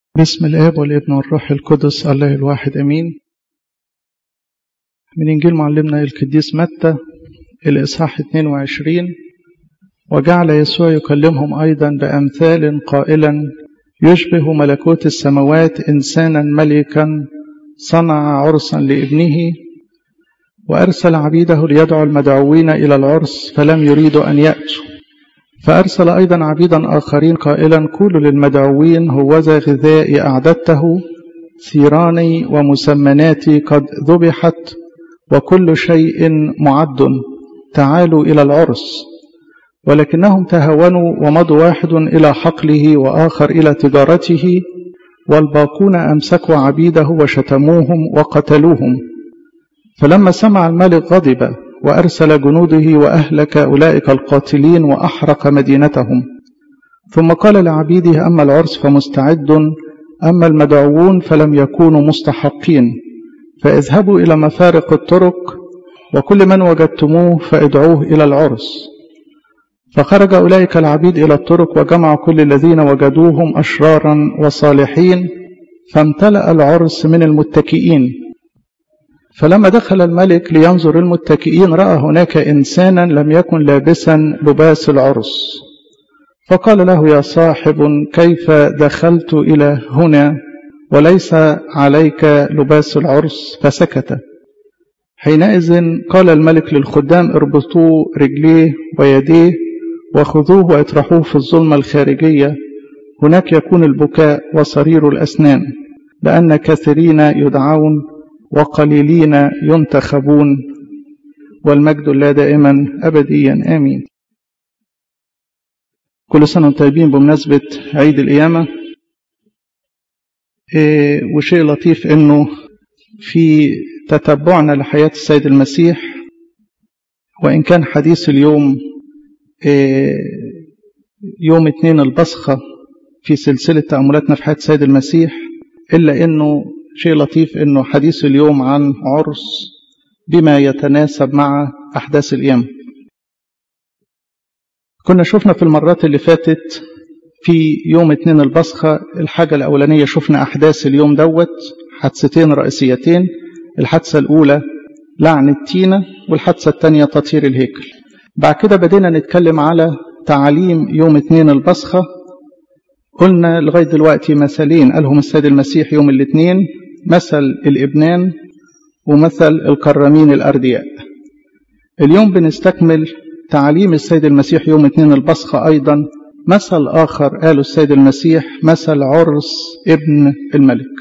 بسم الآب والابن والروح القدس الله الواحد أمين من إنجيل معلمنا القديس متى الإصحاح 22 وجعل يسوع يكلمهم أيضا بأمثال قائلا يشبه ملكوت السماوات إنسانا ملكا صنع عرسا لابنه وأرسل عبيده ليدعو المدعوين إلى العرس فلم يريدوا أن يأتوا فأرسل أيضا عبيدا آخرين قائلا قولوا للمدعوين هوذا غذائي أعددته ثيراني ومسمناتي قد ذبحت وكل شيء معد تعالوا إلى العرس ولكنهم تهاونوا ومضوا واحد إلى حقله وآخر إلى تجارته والباقون أمسكوا عبيده وشتموهم وقتلوهم فلما سمع الملك غضب وأرسل جنوده وأهلك أولئك القاتلين وأحرق مدينتهم ثم قال لعبيده أما العرس فمستعد أما المدعوون فلم يكونوا مستحقين فاذهبوا إلى مفارق الطرق وكل من وجدتموه فادعوه إلى العرس فخرج أولئك العبيد إلى الطرق وجمعوا كل الذين وجدوهم أشرارا وصالحين فامتلأ العرس من المتكئين فلما دخل الملك لينظر المتكئين رأى هناك إنسانا لم يكن لابسا لباس العرس فقال له يا صاحب كيف دخلت إلى هنا وليس عليك لباس العرس فسكت حينئذ قال الملك للخدام اربطوا رجليه ويديه وخذوه واطرحوه في الظلمة الخارجية هناك يكون البكاء وصرير الأسنان لأن كثيرين يدعون وقليلين ينتخبون والمجد لا دائما أبديا آمين كل سنة وانتم طيبين بمناسبة عيد القيامة إيه وشيء لطيف انه في تتبعنا لحياة السيد المسيح وإن كان حديث اليوم إيه يوم اثنين البصخة في سلسلة تأملاتنا في حياة السيد المسيح إلا أنه شيء لطيف أنه حديث اليوم عن عرس بما يتناسب مع أحداث القيامة كنا شفنا في المرات اللي فاتت في يوم اتنين البصخة الحاجة الأولانية شفنا أحداث اليوم دوت حادثتين رئيسيتين الحادثة الأولى لعن التينة والحادثة الثانية تطهير الهيكل بعد كده بدينا نتكلم على تعاليم يوم اتنين البصخة قلنا لغاية دلوقتي مثلين قالهم السيد المسيح يوم الاثنين مثل الإبنان ومثل الكرامين الأردياء اليوم بنستكمل تعاليم السيد المسيح يوم اثنين البصخة أيضا مثل آخر قاله السيد المسيح مثل عرس ابن الملك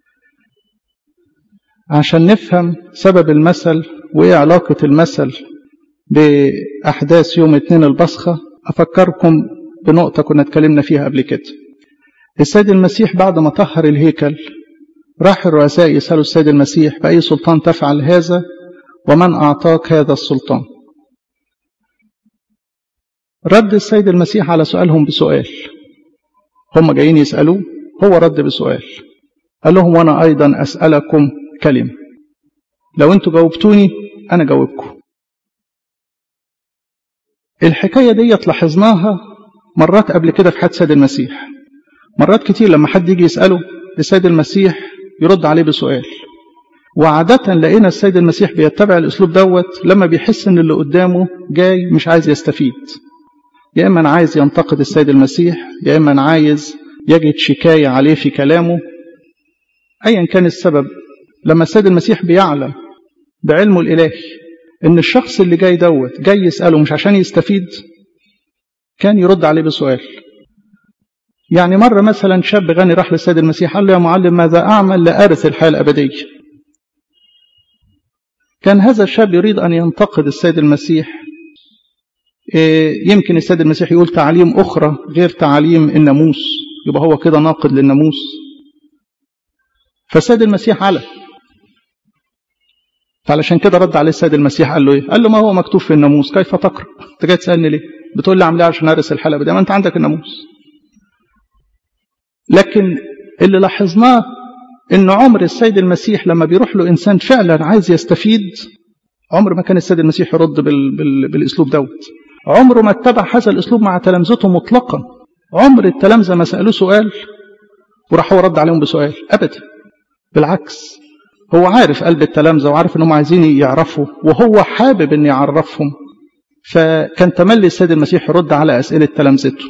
عشان نفهم سبب المثل وإيه علاقة المثل بأحداث يوم اثنين البصخة أفكركم بنقطة كنا اتكلمنا فيها قبل كده السيد المسيح بعد ما طهر الهيكل راح الرؤساء يسألوا السيد المسيح بأي سلطان تفعل هذا ومن أعطاك هذا السلطان رد السيد المسيح على سؤالهم بسؤال هم جايين يسألوه هو رد بسؤال قال لهم وأنا أيضا أسألكم كلمة لو أنتوا جاوبتوني أنا جاوبكم الحكاية دي لاحظناها مرات قبل كده في حياة السيد المسيح مرات كتير لما حد يجي يسأله السيد المسيح يرد عليه بسؤال وعادة لقينا السيد المسيح بيتبع الأسلوب دوت لما بيحس إن اللي قدامه جاي مش عايز يستفيد يا إما عايز ينتقد السيد المسيح يا إما عايز يجد شكاية عليه في كلامه أيا كان السبب لما السيد المسيح بيعلم بعلمه الإلهي إن الشخص اللي جاي دوت جاي يسأله مش عشان يستفيد كان يرد عليه بسؤال يعني مرة مثلا شاب غني راح للسيد المسيح قال له يا معلم ماذا أعمل لأرث الحياة الأبدية كان هذا الشاب يريد أن ينتقد السيد المسيح يمكن السيد المسيح يقول تعاليم أخرى غير تعاليم الناموس يبقى هو كده ناقد للناموس فالسيد المسيح علم فعلشان كده رد عليه السيد المسيح قال له ايه قال له ما هو مكتوب في الناموس كيف تقرا انت جاي تسالني ليه بتقول لي اعمل ايه عشان ارث الحلبه ده ما انت عندك الناموس لكن اللي لاحظناه ان عمر السيد المسيح لما بيروح له انسان فعلا عايز يستفيد عمر ما كان السيد المسيح يرد بال... بال... بالاسلوب دوت عمره ما اتبع هذا الاسلوب مع تلامذته مطلقا عمر التلامذه ما سالوه سؤال وراح هو رد عليهم بسؤال ابدا بالعكس هو عارف قلب التلامذه وعارف انهم عايزين يعرفوا وهو حابب ان يعرفهم فكان تملي السيد المسيح يرد على اسئله تلامذته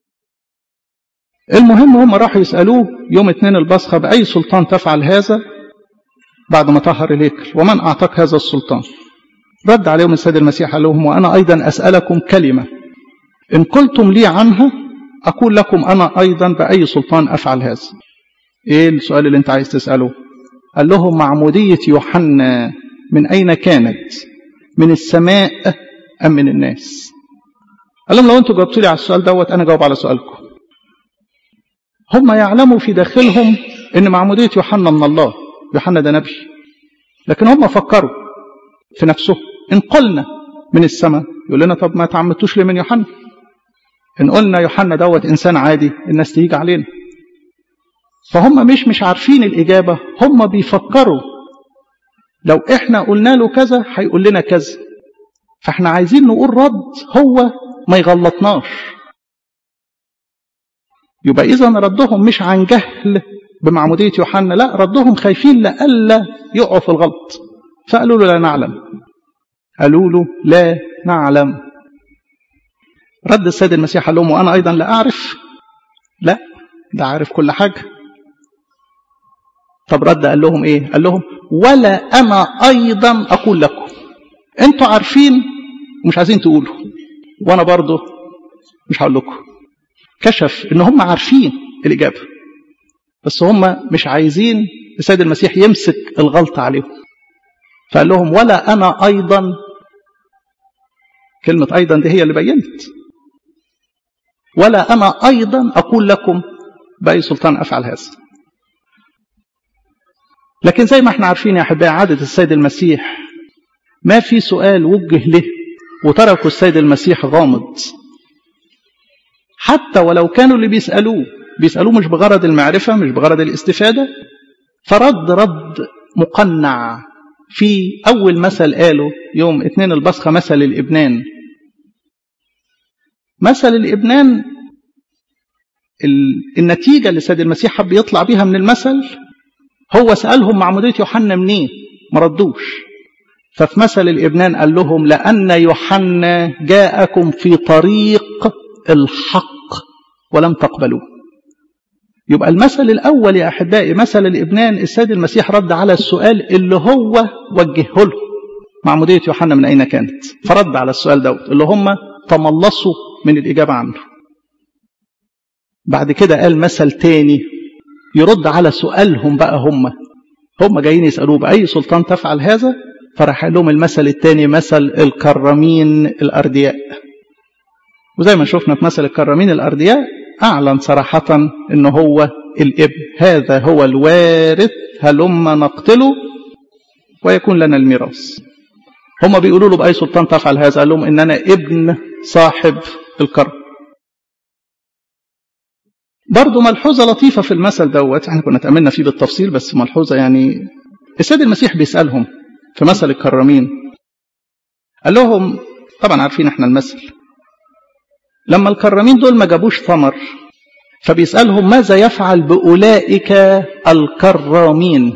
المهم هم راحوا يسالوه يوم اثنين البصخه باي سلطان تفعل هذا بعد ما طهر الهيكل ومن اعطاك هذا السلطان رد عليهم السيد المسيح قال لهم وانا ايضا اسالكم كلمه ان قلتم لي عنها اقول لكم انا ايضا باي سلطان افعل هذا ايه السؤال اللي انت عايز تساله قال لهم معموديه يوحنا من اين كانت من السماء ام من الناس قال لهم لو انتوا جاوبتوا لي على السؤال دوت انا جاوب على سؤالكم هم يعلموا في داخلهم ان معموديه يوحنا من الله يوحنا ده نبي لكن هم فكروا في نفسهم ان قلنا من السماء يقول لنا طب ما تعمدتوش ليه من يوحنا ان قلنا يوحنا دوت انسان عادي الناس تيجي علينا فهم مش مش عارفين الاجابه هم بيفكروا لو احنا قلنا له كذا هيقول لنا كذا فاحنا عايزين نقول رد هو ما يغلطناش يبقى اذا ردهم مش عن جهل بمعموديه يوحنا لا ردهم خايفين لئلا يقعوا في الغلط فقالوا له لا نعلم قالوا له لا نعلم رد السيد المسيح قال لهم وانا ايضا لا اعرف لا ده عارف كل حاجه طب رد قال لهم ايه قال لهم ولا انا ايضا اقول لكم انتوا عارفين ومش عايزين تقولوا وانا برضه مش هقول لكم كشف ان هم عارفين الاجابه بس هم مش عايزين السيد المسيح يمسك الغلط عليهم فقال لهم ولا انا ايضا كلمه ايضا دي هي اللي بينت ولا انا ايضا اقول لكم باي سلطان افعل هذا لكن زي ما احنا عارفين يا احبائي عاده السيد المسيح ما في سؤال وجه له وتركوا السيد المسيح غامض حتى ولو كانوا اللي بيسالوه بيسالوه مش بغرض المعرفه مش بغرض الاستفاده فرد رد مقنع في اول مثل قاله يوم اثنين البصخه مثل الابنان مثل الابنان النتيجه اللي السيد المسيح حب يطلع بيها من المثل هو سالهم معموديه يوحنا منين ما ردوش ففي مثل الابنان قال لهم لان يوحنا جاءكم في طريق الحق ولم تقبلوه يبقى المثل الاول يا احبائي مثل الابنان السيد المسيح رد على السؤال اللي هو وجهه له معموديه يوحنا من اين كانت فرد على السؤال دوت اللي هم تملصوا من الاجابه عنه بعد كده قال مثل تاني يرد على سؤالهم بقى هم هم جايين يسالوه باي سلطان تفعل هذا فراح لهم المثل الثاني مثل الكرامين الاردياء وزي ما شفنا في مثل الكرامين الاردياء اعلن صراحه ان هو الابن هذا هو الوارث هلم نقتله ويكون لنا الميراث هم بيقولوا له باي سلطان تفعل هذا قال لهم ان انا ابن صاحب الكرم برضه ملحوظة لطيفة في المثل دوت احنا كنا تأملنا فيه بالتفصيل بس ملحوظة يعني السيد المسيح بيسألهم في مثل الكرامين قال لهم طبعا عارفين احنا المثل لما الكرامين دول ما جابوش ثمر فبيسألهم ماذا يفعل بأولئك الكرامين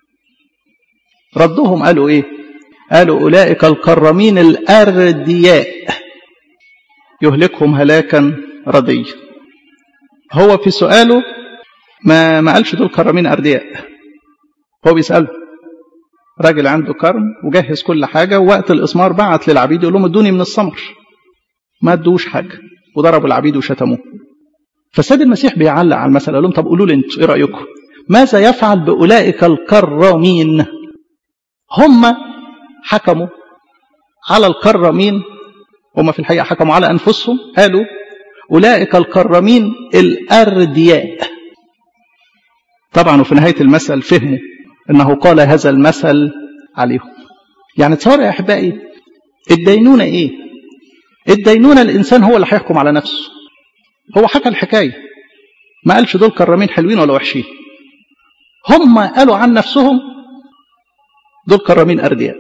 ردهم قالوا ايه قالوا أولئك الكرامين الأردياء يهلكهم هلاكا رديا هو في سؤاله ما ما قالش دول كرامين أردياء هو بيسأله راجل عنده كرم وجهز كل حاجة ووقت الإسمار بعت للعبيد يقول لهم ادوني من الثمر ما ادوش حاجة وضربوا العبيد وشتموه فالسيد المسيح بيعلق على المسألة قال لهم طب قولوا لي انتوا ايه رأيكم ماذا يفعل بأولئك الكرامين هم حكموا على الكرامين هم في الحقيقة حكموا على أنفسهم قالوا أولئك الكرامين الأردياء طبعا وفي نهاية المثل فهموا أنه قال هذا المثل عليهم يعني تصور يا أحبائي الدينونة إيه الدينونة الإنسان هو اللي هيحكم على نفسه هو حكى الحكاية ما قالش دول كرامين حلوين ولا وحشين هم قالوا عن نفسهم دول كرامين أردياء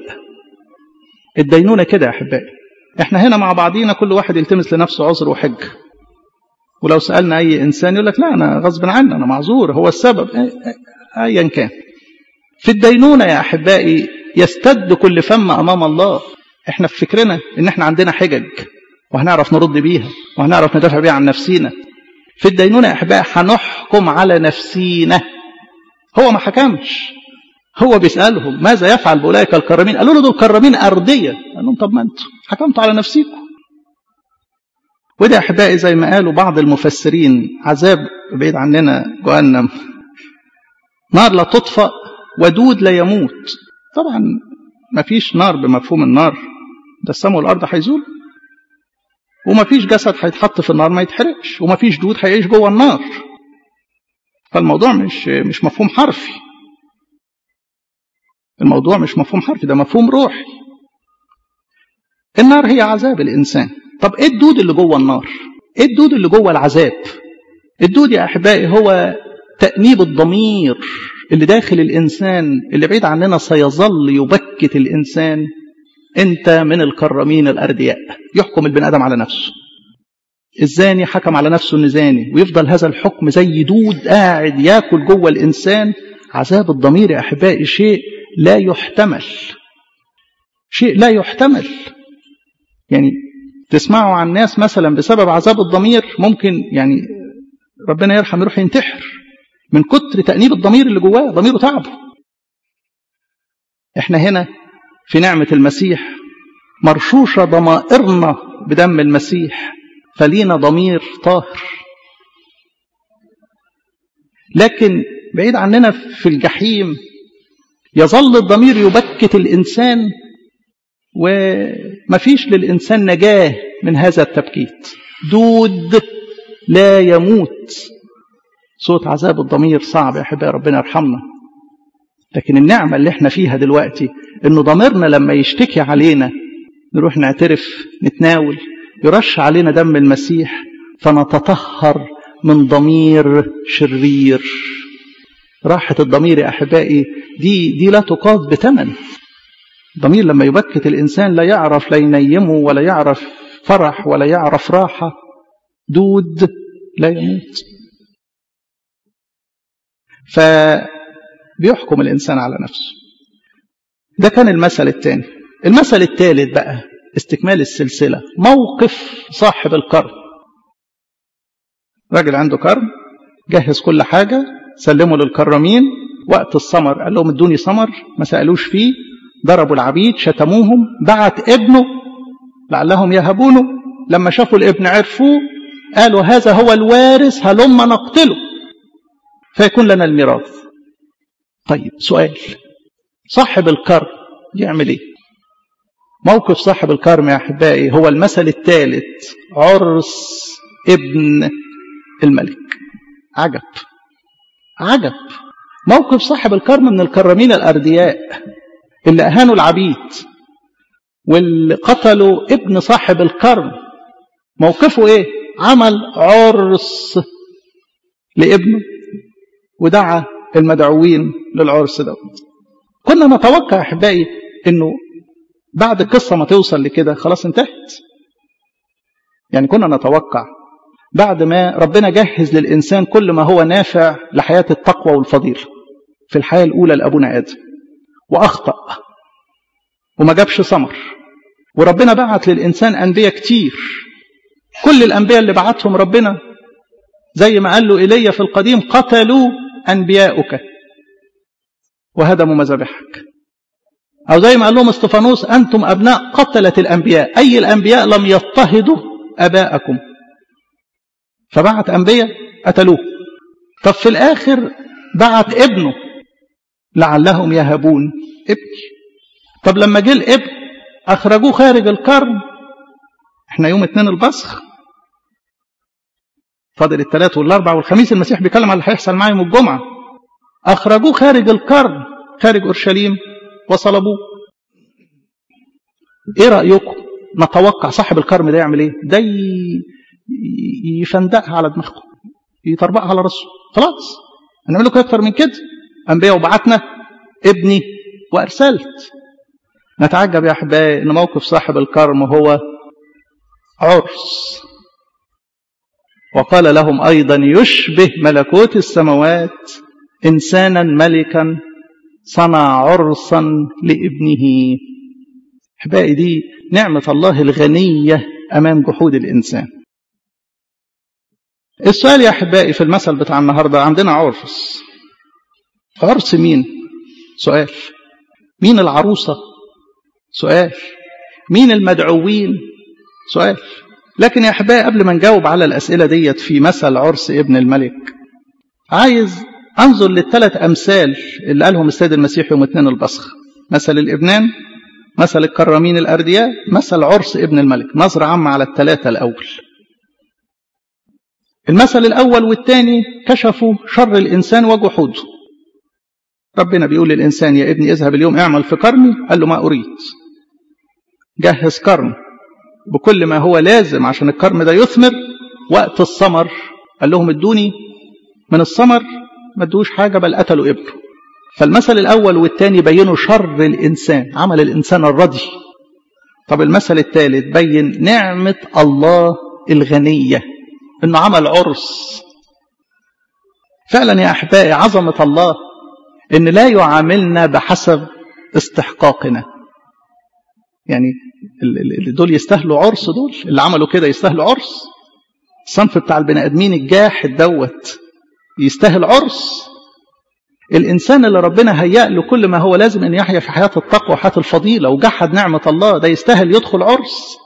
الدينونة كده يا أحبائي احنا هنا مع بعضينا كل واحد يلتمس لنفسه عذر وحج ولو سألنا أي إنسان يقول لك لا أنا غصب عني أنا معذور هو السبب أيا كان في الدينونة يا أحبائي يستد كل فم أمام الله إحنا في فكرنا إن إحنا عندنا حجج وهنعرف نرد بيها وهنعرف ندافع بيها عن نفسينا في الدينونة يا أحبائي هنحكم على نفسينا هو ما حكمش هو بيسألهم ماذا يفعل بأولئك الكرامين قالوا له دول كرامين أرضية قال لهم طب ما أنتم حكمتوا على نفسيكم وده أحبائي زي ما قالوا بعض المفسرين عذاب بعيد عننا جهنم نار لا تطفأ ودود لا يموت طبعا ما فيش نار بمفهوم النار ده السماء والأرض هيزول وما فيش جسد هيتحط في النار ما يتحرقش وما فيش دود هيعيش جوه النار فالموضوع مش مش مفهوم حرفي الموضوع مش مفهوم حرفي ده مفهوم روحي النار هي عذاب الإنسان طب ايه الدود اللي جوه النار ايه الدود اللي جوه العذاب الدود يا احبائي هو تأنيب الضمير اللي داخل الإنسان اللي بعيد عننا سيظل يبكت الإنسان أنت من الكرمين الأردياء يحكم البني آدم على نفسه الزاني حكم على نفسه انه زاني ويفضل هذا الحكم زي دود قاعد ياكل جوه الإنسان عذاب الضمير يا أحبائي شيء لا يحتمل شيء لا يحتمل يعني تسمعوا عن ناس مثلا بسبب عذاب الضمير ممكن يعني ربنا يرحم يروح ينتحر من كتر تأنيب الضمير اللي جواه ضميره تعبه احنا هنا في نعمة المسيح مرشوشة ضمائرنا بدم المسيح فلينا ضمير طاهر لكن بعيد عننا في الجحيم يظل الضمير يبكت الإنسان ومفيش للإنسان نجاة من هذا التبكيت دود لا يموت صوت عذاب الضمير صعب يا أحبائي ربنا يرحمنا لكن النعمة اللي احنا فيها دلوقتي انه ضميرنا لما يشتكي علينا نروح نعترف نتناول يرش علينا دم المسيح فنتطهر من ضمير شرير راحة الضمير يا أحبائي دي دي لا تقاس بثمن ضمير لما يبكت الإنسان لا يعرف لا ينيمه ولا يعرف فرح ولا يعرف راحة دود لا يموت فبيحكم الإنسان على نفسه ده كان المثل الثاني المثل الثالث بقى استكمال السلسلة موقف صاحب الكرم راجل عنده كرم جهز كل حاجة سلمه للكرمين وقت السمر قال لهم ادوني سمر ما سألوش فيه ضربوا العبيد شتموهم بعت ابنه لعلهم يهبونه لما شافوا الابن عرفوه قالوا هذا هو الوارث هلما نقتله فيكون لنا الميراث طيب سؤال صاحب الكرم يعمل ايه موقف صاحب الكرم يا احبائي هو المثل الثالث عرس ابن الملك عجب عجب موقف صاحب الكرم من الكرمين الاردياء اللي اهانوا العبيد واللي قتلوا ابن صاحب الكرم موقفه ايه عمل عرس لابنه ودعا المدعوين للعرس ده كنا نتوقع احبائي انه بعد القصه ما توصل لكده خلاص انتهت يعني كنا نتوقع بعد ما ربنا جهز للانسان كل ما هو نافع لحياه التقوى والفضيله في الحياه الاولى لابونا ادم واخطا وما جابش ثمر وربنا بعت للانسان انبياء كتير كل الانبياء اللي بعتهم ربنا زي ما قال له ايليا في القديم قتلوا انبياؤك وهدموا مذابحك او زي ما قال لهم استفانوس انتم ابناء قتله الانبياء اي الانبياء لم يضطهدوا اباءكم فبعت انبياء قتلوه طب في الاخر بعت ابنه لعلهم يهبون ابني طب لما جه الابن اخرجوه خارج القرن احنا يوم اتنين البصخ فاضل الثلاث والاربع والخميس المسيح بيتكلم على اللي هيحصل معاه يوم الجمعه اخرجوه خارج القرن خارج اورشليم وصلبوه ايه رايكم نتوقع صاحب الكرم ده يعمل ايه ده يفندقها على دماغه يطربقها على راسه خلاص هنعمل لكم اكتر من كده انبياء وبعتنا ابني وارسلت نتعجب يا احبائي ان موقف صاحب الكرم هو عرس وقال لهم أيضا يشبه ملكوت السماوات إنسانا ملكا صنع عرسا لابنه أحبائي دي نعمة الله الغنية أمام جحود الإنسان السؤال يا أحبائي في المثل بتاع النهاردة عندنا عرس عرس مين سؤال مين العروسة سؤال مين المدعوين سؤال لكن يا أحبائي قبل ما نجاوب على الأسئلة ديت في مثل عرس ابن الملك عايز أنظر للثلاث أمثال اللي قالهم السيد المسيح يوم اثنين البصخ مثل الإبنان مثل الكرامين الأردياء مثل عرس ابن الملك نظرة عامة على الثلاثة الأول المثل الأول والثاني كشفوا شر الإنسان وجحوده ربنا بيقول للإنسان يا ابني اذهب اليوم اعمل في كرمي قال له ما أريد جهز كرم بكل ما هو لازم عشان الكرم ده يثمر وقت الثمر قال لهم ادوني من الثمر ما ادوش حاجة بل قتلوا ابنه فالمثل الأول والثاني بينوا شر الإنسان عمل الإنسان الرضي طب المثل الثالث بين نعمة الله الغنية إنه عمل عرس فعلا يا أحبائي عظمة الله إن لا يعاملنا بحسب استحقاقنا يعني دول يستاهلوا عرس دول اللي عملوا كده يستاهلوا عرس الصنف بتاع البني ادمين الجاحد دوت يستاهل عرس الانسان اللي ربنا هيأ له كل ما هو لازم ان يحيا في حياه التقوى وحياه الفضيله وجحد نعمه الله ده يستاهل يدخل عرس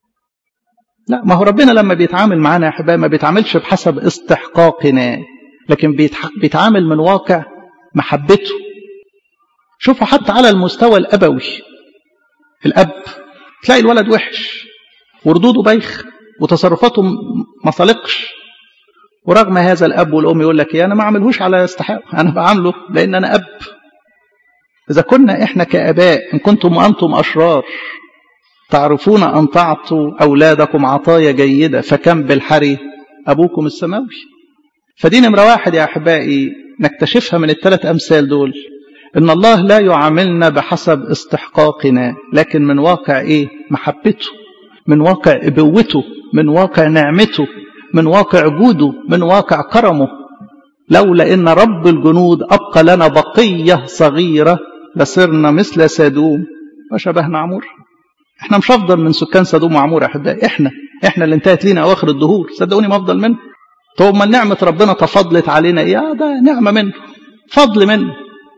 لا ما هو ربنا لما بيتعامل معانا يا احبائي ما بيتعاملش بحسب استحقاقنا لكن بيتعامل من واقع محبته شوفوا حتى على المستوى الابوي الاب تلاقي الولد وحش وردوده بايخ وتصرفاته ما طلقش ورغم هذا الاب والام يقول لك ايه انا ما اعملهوش على استحقاق انا بعامله لان انا اب اذا كنا احنا كاباء ان كنتم وانتم اشرار تعرفون ان تعطوا اولادكم عطايا جيده فكم بالحري ابوكم السماوي فدي نمره واحد يا احبائي نكتشفها من الثلاث امثال دول ان الله لا يعاملنا بحسب استحقاقنا لكن من واقع ايه محبته من واقع ابوته من واقع نعمته من واقع جوده من واقع كرمه لولا ان رب الجنود ابقى لنا بقيه صغيره لصرنا مثل سدوم وشبهنا عمور احنا مش افضل من سكان سدوم وعمور يا احبائي احنا احنا اللي انتهت لينا اواخر الدهور صدقوني ما افضل منه طب ما نعمه ربنا تفضلت علينا ايه ده نعمه منه فضل منه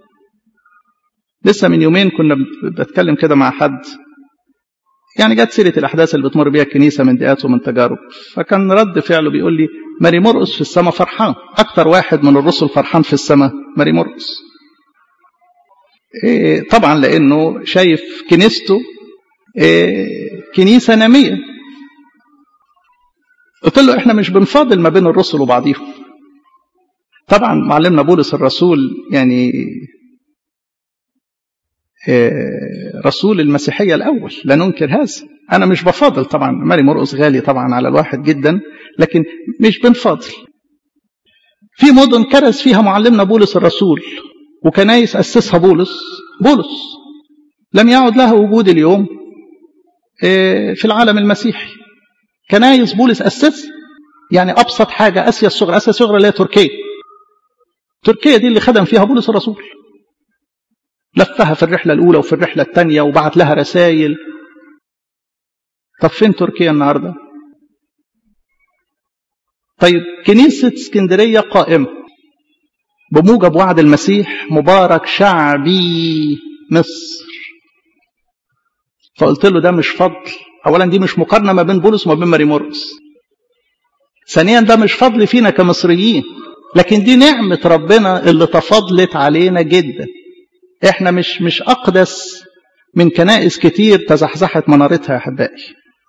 لسه من يومين كنا بتكلم كده مع حد يعني جت سيره الاحداث اللي بتمر بيها الكنيسه من دقات ومن تجارب فكان رد فعله بيقول لي ماري مرقس في السماء فرحان اكتر واحد من الرسل فرحان في السماء ماري مرقس إيه طبعا لانه شايف كنيسته إيه كنيسه ناميه قلت له احنا مش بنفاضل ما بين الرسل وبعضيهم طبعا معلمنا بولس الرسول يعني رسول المسيحية الأول لا ننكر هذا أنا مش بفاضل طبعا ماري مرقس غالي طبعا على الواحد جدا لكن مش بنفاضل في مدن كرز فيها معلمنا بولس الرسول وكنايس أسسها بولس بولس لم يعد لها وجود اليوم في العالم المسيحي كنايس بولس أسس يعني أبسط حاجة أسيا الصغرى أسيا الصغرى اللي هي تركيا تركيا دي اللي خدم فيها بولس الرسول لفها في الرحلة الأولى وفي الرحلة الثانية وبعت لها رسائل طب فين تركيا النهاردة طيب كنيسة اسكندرية قائمة بموجب وعد المسيح مبارك شعبي مصر فقلت له ده مش فضل أولا دي مش مقارنة ما بين بولس وما بين ماري مرقس ثانيا ده مش فضل فينا كمصريين لكن دي نعمة ربنا اللي تفضلت علينا جدا احنا مش مش اقدس من كنائس كتير تزحزحت منارتها يا احبائي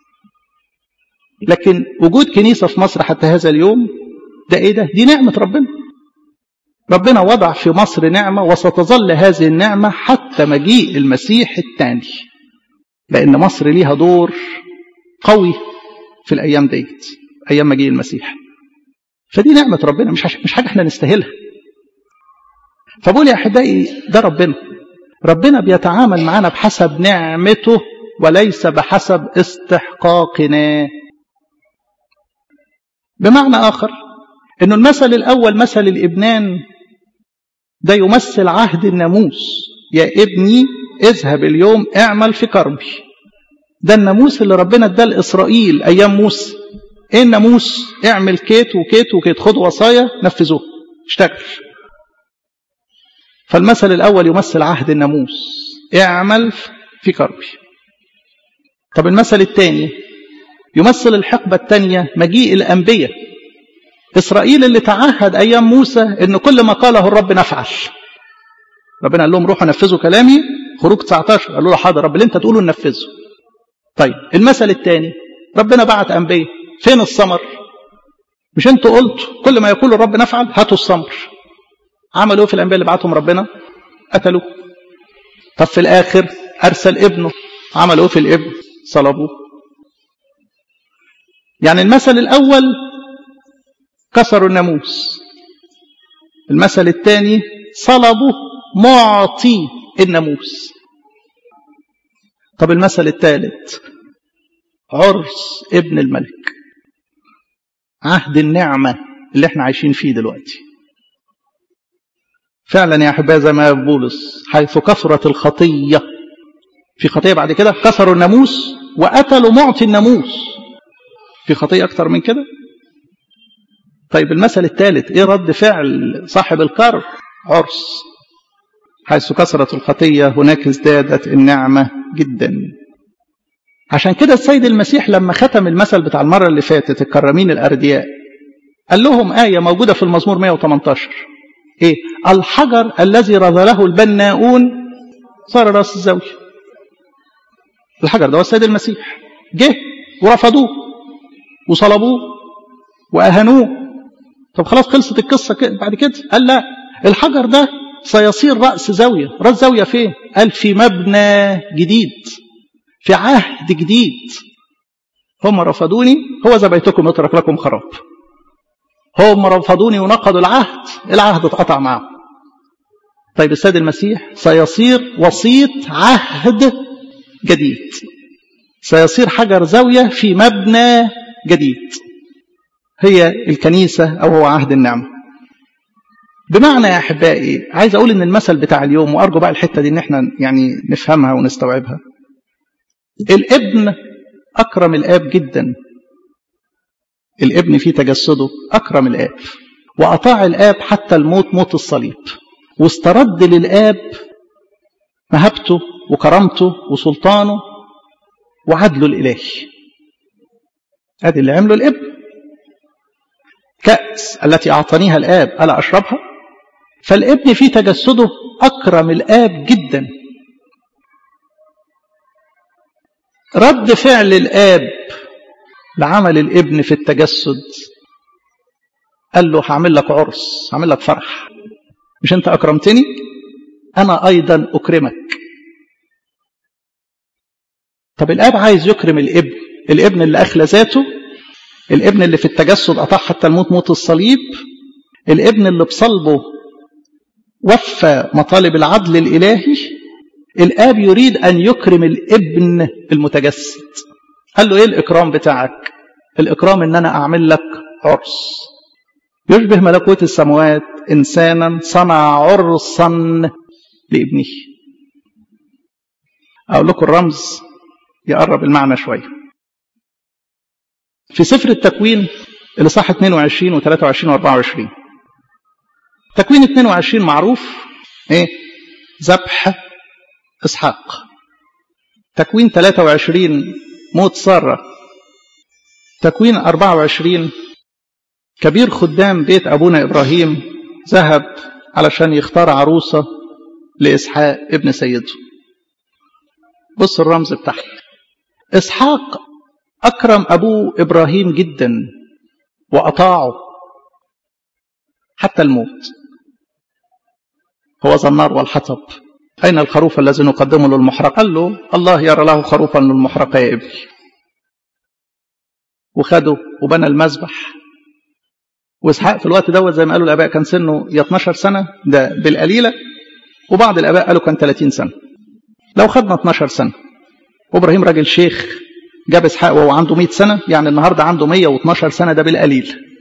لكن وجود كنيسه في مصر حتى هذا اليوم ده ايه ده دي نعمه ربنا ربنا وضع في مصر نعمه وستظل هذه النعمه حتى مجيء المسيح الثاني لان مصر ليها دور قوي في الايام ديت ايام مجيء المسيح فدي نعمه ربنا مش مش حاجه احنا نستاهلها فبقول يا احبائي ده ربنا ربنا بيتعامل معنا بحسب نعمته وليس بحسب استحقاقنا بمعنى آخر أنه المثل الأول مثل الإبنان ده يمثل عهد الناموس يا ابني اذهب اليوم اعمل في كرمي ده الناموس اللي ربنا اداه لإسرائيل أيام موسى ايه الناموس اعمل كيت وكيت وكيت خدوا وصايا نفذوها اشتغل فالمثل الأول يمثل عهد الناموس اعمل في كربي طب المثل الثاني يمثل الحقبة الثانية مجيء الأنبياء إسرائيل اللي تعهد أيام موسى إن كل ما قاله الرب نفعل ربنا قال لهم روحوا نفذوا كلامي خروج 19 قالوا له حاضر رب اللي انت تقوله ننفذه طيب المثل الثاني ربنا بعت أنبياء فين الثمر مش انتوا قلتوا كل ما يقول الرب نفعل هاتوا الثمر عملوا في الانبياء اللي بعتهم ربنا قتلوه طب في الاخر ارسل ابنه عملوا في الابن صلبوه يعني المثل الاول كسروا الناموس المثل الثاني صلبوا معطي الناموس طب المثل الثالث عرس ابن الملك عهد النعمة اللي احنا عايشين فيه دلوقتي فعلا يا أحبائي زي ما بولس حيث كثرت الخطية في خطية بعد كده كسروا الناموس وقتلوا معطي الناموس في خطية أكتر من كده طيب المثل الثالث ايه رد فعل صاحب الكر عرس حيث كثرت الخطية هناك ازدادت النعمة جدا عشان كده السيد المسيح لما ختم المثل بتاع المرة اللي فاتت الكرامين الأردياء قال لهم آية موجودة في المزمور 118 إيه؟ الحجر الذي رذله البناؤون صار راس الزاوية الحجر ده هو السيد المسيح جه ورفضوه وصلبوه وأهنوه طب خلاص خلصت القصة بعد كده قال لا الحجر ده سيصير رأس زاوية رأس زاوية فين قال في مبنى جديد في عهد جديد هم رفضوني هو ذا بيتكم يترك لكم خراب هم رفضوني ونقضوا العهد العهد اتقطع معهم طيب السيد المسيح سيصير وسيط عهد جديد سيصير حجر زاوية في مبنى جديد هي الكنيسة أو هو عهد النعمة بمعنى يا أحبائي عايز أقول إن المثل بتاع اليوم وأرجو بقى الحتة دي إن إحنا يعني نفهمها ونستوعبها الابن أكرم الآب جدا الابن في تجسده أكرم الآب وأطاع الآب حتى الموت موت الصليب واسترد للآب مهبته وكرامته وسلطانه وعدله الإلهي هذه اللي عمله الابن كأس التي أعطانيها الآب ألا أشربها فالابن في تجسده أكرم الآب جدا رد فعل الآب لعمل الابن في التجسد قال له هعمل لك عرس هعمل لك فرح مش انت أكرمتني أنا أيضا أكرمك طب الآب عايز يكرم الابن الابن اللي أخلى ذاته الابن اللي في التجسد أطاع حتى الموت موت الصليب الابن اللي بصلبه وفى مطالب العدل الإلهي الآب يريد أن يكرم الابن المتجسد قال له إيه الإكرام بتاعك الإكرام إن أنا أعمل لك عرس يشبه ملكوت السماوات إنسانا صنع عرسا لابنه أقول لكم الرمز يقرب المعنى شوية في سفر التكوين اللي صح 22 و 23 و 24 تكوين 22 معروف ايه ذبح اسحاق تكوين 23 موت ساره تكوين 24 كبير خدام بيت ابونا ابراهيم ذهب علشان يختار عروسه لاسحاق ابن سيده بص الرمز بتاعها اسحاق اكرم ابوه ابراهيم جدا واطاعه حتى الموت هو ذا النار والحطب أين الخروف الذي نقدمه للمحرق قال له الله يرى له خروفا للمحرقة يا ابني وخده وبنى المذبح واسحاق في الوقت دوت زي ما قالوا الاباء كان سنه يا 12 سنه ده بالقليله وبعض الاباء قالوا كان 30 سنه لو خدنا 12 سنه وابراهيم راجل شيخ جاب اسحاق وهو عنده 100 سنه يعني النهارده عنده 112 سنه ده بالقليل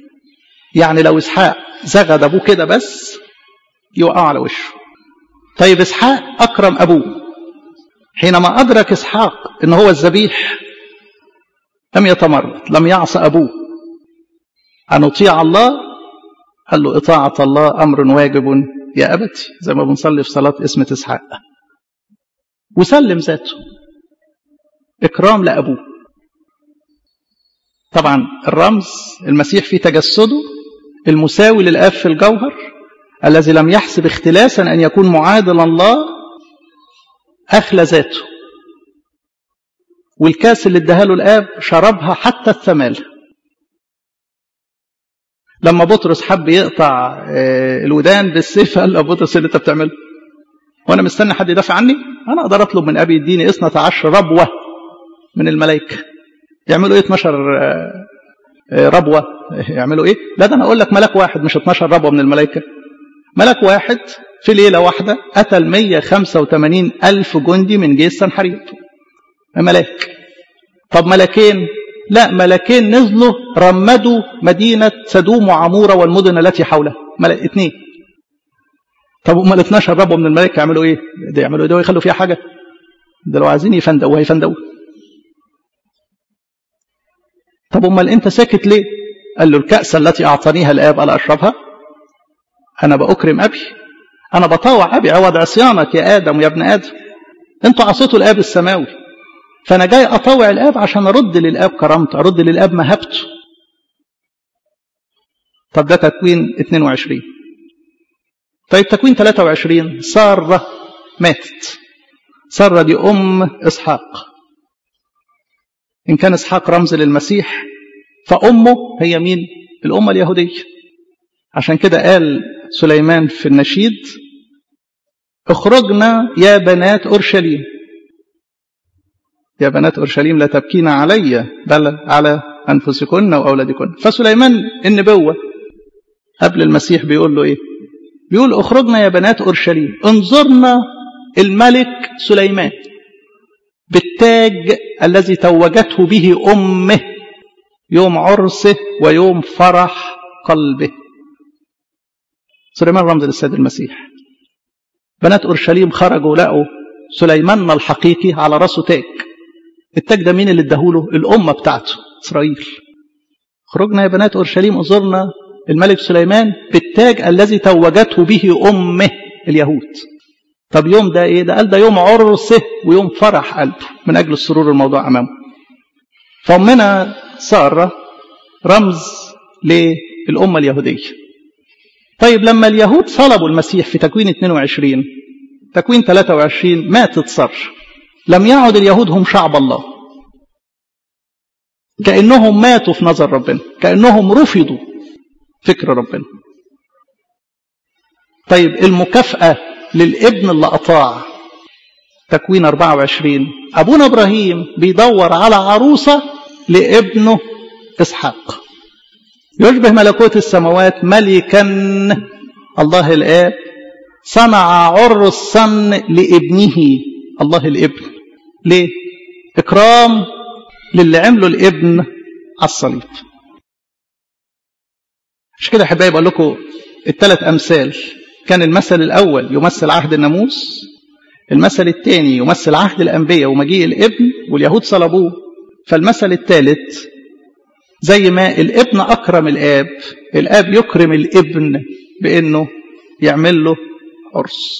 يعني لو اسحاق زغد ابوه كده بس يوقعه على وشه طيب اسحاق اكرم ابوه حينما ادرك اسحاق ان هو الذبيح لم يتمرد لم يعص ابوه ان اطيع الله قال له اطاعه الله امر واجب يا ابتي زي ما بنصلي في صلاه اسمه اسحاق وسلم ذاته اكرام لابوه طبعا الرمز المسيح في تجسده المساوي للاب في الجوهر الذي لم يحسب اختلاسا ان يكون معادلا الله اخلى ذاته والكاس اللي اداها له الاب شربها حتى الثمال لما بطرس حب يقطع الودان بالسيف قال له بطرس اللي انت بتعمله وانا مستني حد يدافع عني انا اقدر اطلب من ابي يديني اثنة عشر ربوه من الملائكه يعملوا ايه 12 ربوه يعملوا ايه لا ده انا اقول لك ملك واحد مش 12 ربوه من الملائكه ملك واحد في ليله واحده قتل 185 الف جندي من جيش سنحريب ملاك طب ملكين لا ملكين نزلوا رمدوا مدينة سدوم وعمورة والمدن التي حولها ملك اثنين طب هم ال 12 ربوا من الملائكة يعملوا ايه؟ ده يعملوا ايه؟ ده يخلوا فيها حاجة؟ ده لو عايزين يفندقوا هيفندقوا. طب امال انت ساكت ليه؟ قال له الكأس التي اعطانيها الاب الا اشربها؟ انا باكرم ابي. انا بطاوع ابي عوض عصيانك يا ادم ويا ابن ادم. انتوا عصيتوا الاب السماوي. فانا جاي اطاوع الاب عشان ارد للاب كرامته، ارد للاب مهابته. طب ده تكوين 22 طيب تكوين 23 سارة ماتت سارة دي أم إسحاق إن كان إسحاق رمز للمسيح فأمه هي مين؟ الأمة اليهودية عشان كده قال سليمان في النشيد اخرجنا يا بنات أورشليم يا بنات أورشليم لا تبكين علي بل على أنفسكن وأولادكن فسليمان النبوة قبل المسيح بيقول له إيه بيقول اخرجنا يا بنات أورشليم انظرنا الملك سليمان بالتاج الذي توجته به أمه يوم عرسه ويوم فرح قلبه سليمان رمز للسيد المسيح بنات أورشليم خرجوا لقوا سليمان الحقيقي على راسه تاج التاج ده مين اللي اداهوله الأمة بتاعته إسرائيل خرجنا يا بنات أورشليم انظرنا الملك سليمان بالتاج الذي توجته به أمه اليهود طب يوم ده ايه ده قال ده يوم عرسه ويوم فرح قلبه من أجل السرور الموضوع أمامه فأمنا سارة رمز للأمة اليهودية طيب لما اليهود صلبوا المسيح في تكوين 22 تكوين 23 ماتت سارة لم يعد اليهود هم شعب الله كأنهم ماتوا في نظر ربنا كأنهم رفضوا فكر ربنا طيب المكافأة للابن اللي أطاع تكوين 24 أبونا إبراهيم بيدور على عروسة لابنه إسحاق يشبه ملكوت السماوات ملكا الله الآب صنع عرسا لابنه الله الابن ليه إكرام للي عمله الابن على الصليب مش كده احبائي بقول لكم الثلاث امثال كان المثل الاول يمثل عهد الناموس المثل الثاني يمثل عهد الانبياء ومجيء الابن واليهود صلبوه فالمثل الثالث زي ما الابن اكرم الاب الاب يكرم الابن بانه يعمل له عرس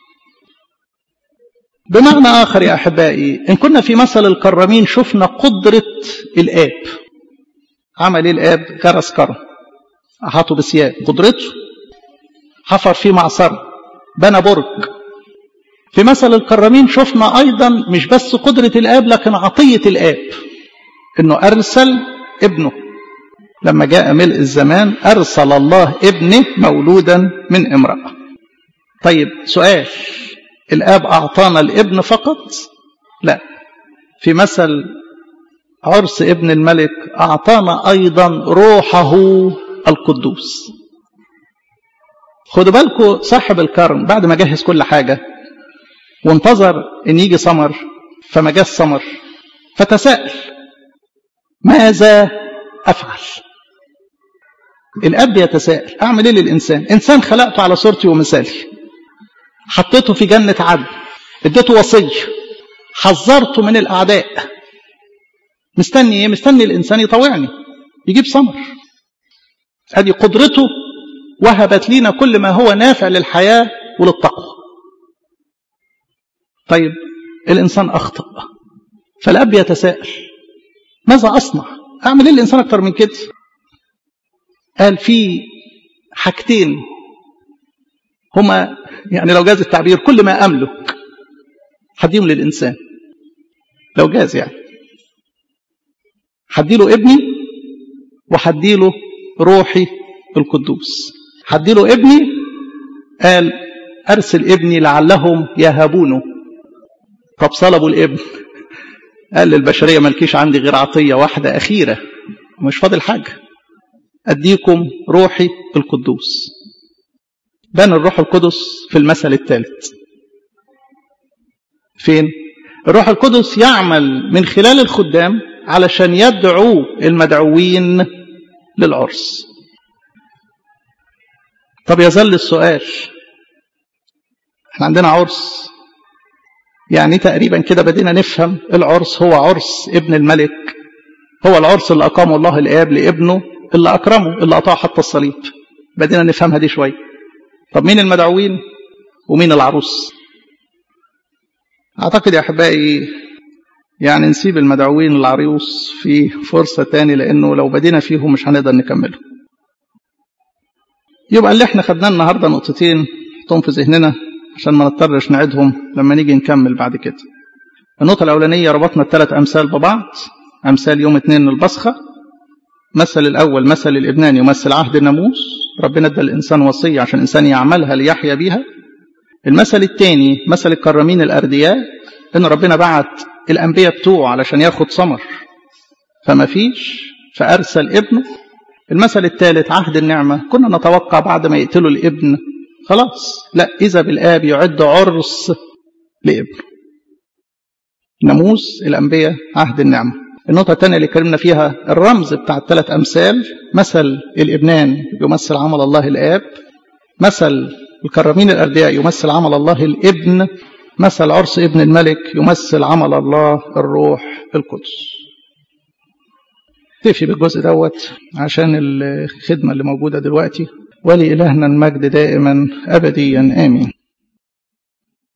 بمعنى اخر يا احبائي ان كنا في مثل الكرامين شفنا قدره الاب عمل ايه الاب غرس كرم أحاطه بثياب قدرته حفر فيه معصرة بنى برج في مثل الكرامين شفنا أيضا مش بس قدرة الآب لكن عطية الآب إنه أرسل ابنه لما جاء ملء الزمان أرسل الله ابنه مولودا من امرأة طيب سؤال الآب أعطانا الابن فقط لا في مثل عرس ابن الملك أعطانا أيضا روحه القدوس خدوا بالكم صاحب الكرم بعد ما جهز كل حاجة وانتظر ان يجي ثمر فما جاش ثمر فتساءل ماذا افعل الاب يتساءل اعمل ايه للانسان انسان خلقته على صورتي ومثالي حطيته في جنه عدن اديته وصيه حذرته من الاعداء مستني ايه مستني الانسان يطوعني يجيب ثمر ادي قدرته وهبت لينا كل ما هو نافع للحياه وللتقوى طيب الانسان اخطا فالاب يتساءل ماذا اصنع اعمل ايه الانسان اكتر من كده قال في حاجتين هما يعني لو جاز التعبير كل ما املك هديهم للانسان لو جاز يعني هديله ابني وهديله روحي القدوس هديله ابني قال ارسل ابني لعلهم يهابونه طب صلبوا الابن قال للبشريه مالكيش عندي غير عطيه واحده اخيره مش فاضل حاجه اديكم روحي القدوس بان الروح القدس في المثل الثالث فين الروح القدس يعمل من خلال الخدام علشان يدعو المدعوين للعرس طب يظل السؤال احنا عندنا عرس يعني تقريبا كده بدينا نفهم العرس هو عرس ابن الملك هو العرس اللي أقامه الله الآب لابنه اللي أكرمه اللي أطاع حتى الصليب بدينا نفهمها دي شوية طب مين المدعوين ومين العروس أعتقد يا أحبائي يعني نسيب المدعوين العريوس في فرصة تاني لأنه لو بدينا فيهم مش هنقدر نكمله يبقى اللي احنا خدناه النهاردة نقطتين حطهم في ذهننا عشان ما نضطرش نعيدهم لما نيجي نكمل بعد كده النقطة الأولانية ربطنا الثلاث أمثال ببعض أمثال يوم اثنين البصخة مثل الأول مثل الإبنان يمثل عهد الناموس ربنا ادى الإنسان وصية عشان الإنسان يعملها ليحيا بيها المثل الثاني مثل الكرامين الأردياء إن ربنا بعت الأنبياء بتوعه علشان ياخد ثمر فما فيش فأرسل ابنه المثل الثالث عهد النعمة كنا نتوقع بعد ما يقتلوا الابن خلاص لا إذا بالآب يعد عرس لابنه ناموس الأنبياء عهد النعمة النقطة الثانية اللي اتكلمنا فيها الرمز بتاع الثلاث أمثال مثل الإبنان يمثل عمل الله الآب مثل الكرامين الأردياء يمثل عمل الله الابن مثل عرس ابن الملك يمثل عمل الله الروح القدس تكفي بالجزء دوت عشان الخدمة اللي موجودة دلوقتي ولإلهنا المجد دائما أبديا آمين